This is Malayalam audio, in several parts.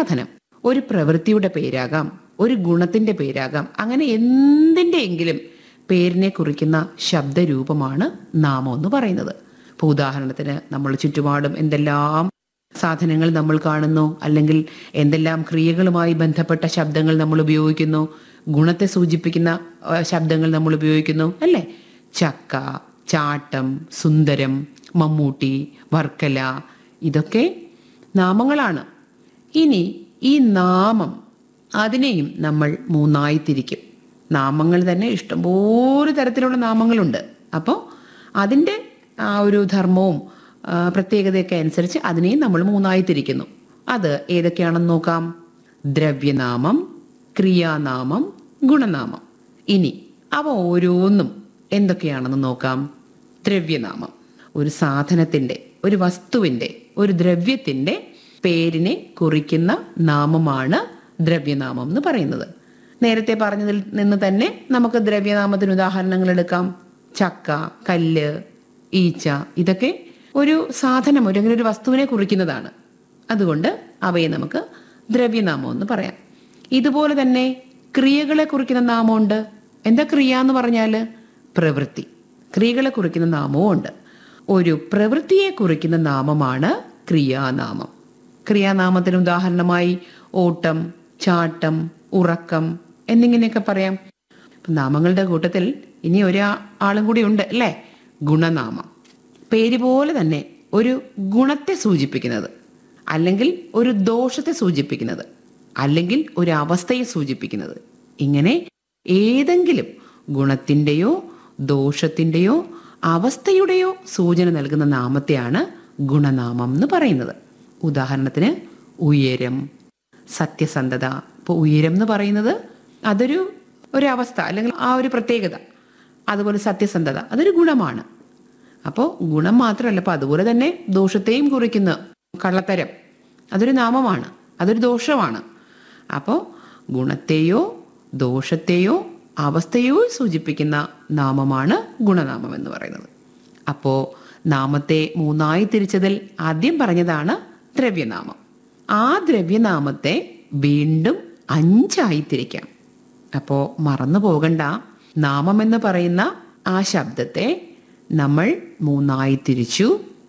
സാധനം ഒരു പ്രവൃത്തിയുടെ പേരാകാം ഒരു ഗുണത്തിന്റെ പേരാകാം അങ്ങനെ എന്തിൻ്റെയെങ്കിലും പേരിനെ കുറിക്കുന്ന ശബ്ദരൂപമാണ് നാമം എന്ന് പറയുന്നത് ഇപ്പോൾ ഉദാഹരണത്തിന് നമ്മൾ ചുറ്റുപാടും എന്തെല്ലാം സാധനങ്ങൾ നമ്മൾ കാണുന്നു അല്ലെങ്കിൽ എന്തെല്ലാം ക്രിയകളുമായി ബന്ധപ്പെട്ട ശബ്ദങ്ങൾ നമ്മൾ ഉപയോഗിക്കുന്നു ഗുണത്തെ സൂചിപ്പിക്കുന്ന ആ, ശബ്ദങ്ങൾ നമ്മൾ ഉപയോഗിക്കുന്നു അല്ലേ ചക്ക ചാട്ടം സുന്ദരം മമ്മൂട്ടി വർക്കല ഇതൊക്കെ നാമങ്ങളാണ് ഇനി ഈ നാമം അതിനെയും നമ്മൾ മൂന്നായി തിരിക്കും നാമങ്ങൾ തന്നെ ഇഷ്ടംപോലെ തരത്തിലുള്ള നാമങ്ങളുണ്ട് അപ്പോൾ അതിൻ്റെ ആ ഒരു ധർമ്മവും ആ, പ്രത്യേകതയൊക്കെ അനുസരിച്ച് അതിനെയും നമ്മൾ മൂന്നായി തിരിക്കുന്നു അത് ഏതൊക്കെയാണെന്ന് നോക്കാം ദ്രവ്യനാമം ക്രിയാനാമം ഗുണനാമം ഇനി അവ ഓരോന്നും എന്തൊക്കെയാണെന്ന് നോക്കാം ദ്രവ്യനാമം ഒരു സാധനത്തിന്റെ ഒരു വസ്തുവിന്റെ ഒരു ദ്രവ്യത്തിന്റെ പേരിനെ കുറിക്കുന്ന നാമമാണ് ദ്രവ്യനാമം എന്ന് പറയുന്നത് നേരത്തെ പറഞ്ഞതിൽ നിന്ന് തന്നെ നമുക്ക് ദ്രവ്യനാമത്തിന് ഉദാഹരണങ്ങൾ എടുക്കാം ചക്ക കല്ല് ഈച്ച ഇതൊക്കെ ഒരു സാധനം ഒരു അങ്ങനെ ഒരു വസ്തുവിനെ കുറിക്കുന്നതാണ് അതുകൊണ്ട് അവയെ നമുക്ക് ദ്രവ്യനാമം എന്ന് പറയാം ഇതുപോലെ തന്നെ ക്രിയകളെ കുറിക്കുന്ന നാമമുണ്ട് എന്താ ക്രിയ എന്ന് പറഞ്ഞാൽ പ്രവൃത്തി ക്രിയകളെ കുറിക്കുന്ന നാമവും ഉണ്ട് ഒരു പ്രവൃത്തിയെ കുറിക്കുന്ന നാമമാണ് ക്രിയാനാമം ക്രിയാനാമത്തിന് ഉദാഹരണമായി ഓട്ടം ചാട്ടം ഉറക്കം എന്നിങ്ങനെയൊക്കെ പറയാം ഇപ്പം നാമങ്ങളുടെ കൂട്ടത്തിൽ ഇനി ഒരാളും കൂടി ഉണ്ട് അല്ലേ ഗുണനാമം പേര് പോലെ തന്നെ ഒരു ഗുണത്തെ സൂചിപ്പിക്കുന്നത് അല്ലെങ്കിൽ ഒരു ദോഷത്തെ സൂചിപ്പിക്കുന്നത് അല്ലെങ്കിൽ ഒരു അവസ്ഥയെ സൂചിപ്പിക്കുന്നത് ഇങ്ങനെ ഏതെങ്കിലും ഗുണത്തിൻ്റെയോ ദോഷത്തിൻ്റെയോ അവസ്ഥയുടെയോ സൂചന നൽകുന്ന നാമത്തെയാണ് ഗുണനാമം എന്ന് പറയുന്നത് ഉദാഹരണത്തിന് ഉയരം സത്യസന്ധത ഇപ്പോൾ ഉയരം എന്ന് പറയുന്നത് അതൊരു ഒരു അവസ്ഥ അല്ലെങ്കിൽ ആ ഒരു പ്രത്യേകത അതുപോലെ സത്യസന്ധത അതൊരു ഗുണമാണ് അപ്പോൾ ഗുണം മാത്രമല്ല അപ്പോൾ അതുപോലെ തന്നെ ദോഷത്തെയും കുറിക്കുന്ന കള്ളത്തരം അതൊരു നാമമാണ് അതൊരു ദോഷമാണ് അപ്പോൾ ഗുണത്തെയോ ദോഷത്തെയോ അവസ്ഥയോ സൂചിപ്പിക്കുന്ന നാമമാണ് ഗുണനാമം എന്ന് പറയുന്നത് അപ്പോൾ നാമത്തെ മൂന്നായി തിരിച്ചതിൽ ആദ്യം പറഞ്ഞതാണ് ദ്രവ്യനാമം ആ ദ്രവ്യനാമത്തെ വീണ്ടും അഞ്ചായി തിരിക്കാം അപ്പോൾ മറന്നു പോകണ്ട നാമം എന്ന് പറയുന്ന ആ ശബ്ദത്തെ നമ്മൾ മൂന്നായി തിരിച്ചു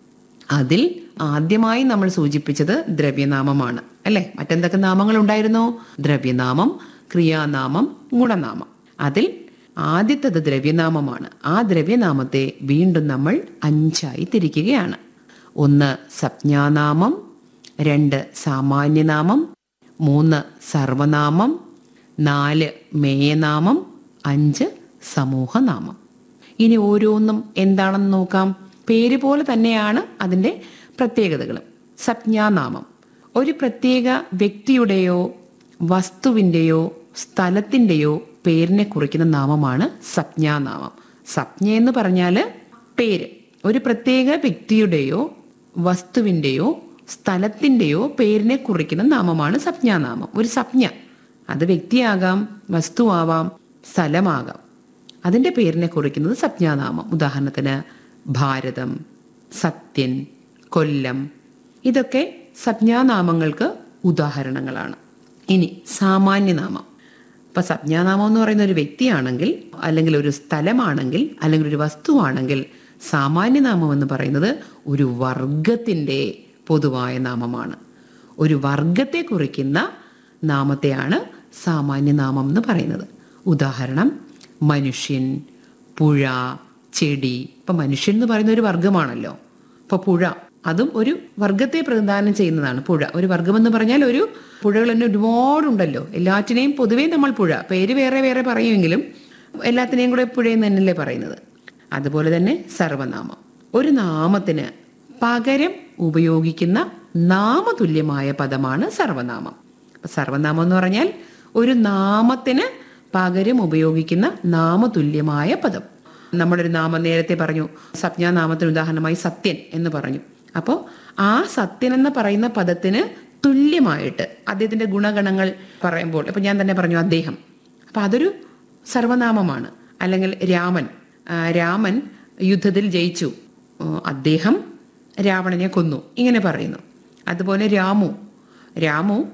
അതിൽ ആദ്യമായി നമ്മൾ സൂചിപ്പിച്ചത് ദ്രവ്യനാമമാണ് അല്ലെ മറ്റെന്തൊക്കെ നാമങ്ങൾ ഉണ്ടായിരുന്നു ദ്രവ്യനാമം ക്രിയാനാമം ഗുണനാമം അതിൽ ആദ്യത്തത് ദ്രവ്യനാമമാണ് ആ ദ്രവ്യനാമത്തെ വീണ്ടും നമ്മൾ അഞ്ചായി തിരിക്കുകയാണ് ഒന്ന് സംജ്ഞാനാമം രണ്ട് സാമാന്യനാമം മൂന്ന് സർവനാമം നാല് മേയനാമം അഞ്ച് സമൂഹനാമം ഇനി ഓരോന്നും എന്താണെന്ന് നോക്കാം പേര് പോലെ തന്നെയാണ് അതിൻ്റെ പ്രത്യേകതകളും സംജ്ഞാനാമം ഒരു പ്രത്യേക വ്യക്തിയുടെയോ വസ്തുവിൻ്റെയോ സ്ഥലത്തിൻ്റെയോ പേരിനെ കുറിക്കുന്ന നാമമാണ് സംജ്ഞാനാമം സംജ്ഞ എന്ന് പറഞ്ഞാൽ പേര് ഒരു പ്രത്യേക വ്യക്തിയുടെയോ വസ്തുവിൻ്റെയോ സ്ഥലത്തിൻ്റെയോ പേരിനെ കുറിക്കുന്ന നാമമാണ് സംജ്ഞാനാമം ഒരു സംജ്ഞ അത് വ്യക്തിയാകാം വസ്തുവാവാം സ്ഥലമാകാം അതിൻ്റെ പേരിനെ കുറിക്കുന്നത് സംജ്ഞാനാമം ഉദാഹരണത്തിന് ഭാരതം സത്യൻ കൊല്ലം ഇതൊക്കെ സംജ്ഞാനാമങ്ങൾക്ക് ഉദാഹരണങ്ങളാണ് ഇനി സാമാന്യനാമം ഇപ്പൊ സംജ്ഞാനാമം എന്ന് പറയുന്ന ഒരു വ്യക്തിയാണെങ്കിൽ അല്ലെങ്കിൽ ഒരു സ്ഥലമാണെങ്കിൽ അല്ലെങ്കിൽ ഒരു വസ്തുവാണെങ്കിൽ സാമാന്യനാമം എന്ന് പറയുന്നത് ഒരു വർഗത്തിൻ്റെ പൊതുവായ നാമമാണ് ഒരു വർഗത്തെ കുറിക്കുന്ന നാമത്തെയാണ് സാമാന്യനാമം എന്ന് പറയുന്നത് ഉദാഹരണം മനുഷ്യൻ പുഴ ചെടി ഇപ്പൊ മനുഷ്യൻ എന്ന് പറയുന്ന ഒരു വർഗമാണല്ലോ ഇപ്പൊ പുഴ അതും ഒരു വർഗത്തെ പ്രതിദാനം ചെയ്യുന്നതാണ് പുഴ ഒരു വർഗം എന്ന് പറഞ്ഞാൽ ഒരു പുഴകൾ തന്നെ ഒരുപാടുണ്ടല്ലോ എല്ലാറ്റിനെയും പൊതുവേ നമ്മൾ പുഴ പേര് വേറെ വേറെ പറയുമെങ്കിലും എല്ലാത്തിനെയും കൂടെ പുഴയെന്ന് തന്നെയല്ലേ പറയുന്നത് അതുപോലെ തന്നെ സർവനാമം ഒരു നാമത്തിന് പകരം ഉപയോഗിക്കുന്ന നാമതുല്യമായ പദമാണ് സർവനാമം അപ്പൊ സർവനാമം എന്ന് പറഞ്ഞാൽ ഒരു നാമത്തിന് പകരം ഉപയോഗിക്കുന്ന നാമതുല്യമായ പദം നമ്മുടെ ഒരു നാമം നേരത്തെ പറഞ്ഞു സംജ്ഞാനാമത്തിന് ഉദാഹരണമായി സത്യൻ എന്ന് പറഞ്ഞു അപ്പോൾ ആ സത്യൻ എന്ന് പറയുന്ന പദത്തിന് തുല്യമായിട്ട് അദ്ദേഹത്തിന്റെ ഗുണഗണങ്ങൾ പറയുമ്പോൾ ഇപ്പൊ ഞാൻ തന്നെ പറഞ്ഞു അദ്ദേഹം അപ്പൊ അതൊരു സർവനാമമാണ് അല്ലെങ്കിൽ രാമൻ ആ, രാമൻ യുദ്ധത്തിൽ ജയിച്ചു ആ, അദ്ദേഹം രാവണനെ കൊന്നു ഇങ്ങനെ പറയുന്നു അതുപോലെ രാമു രാമു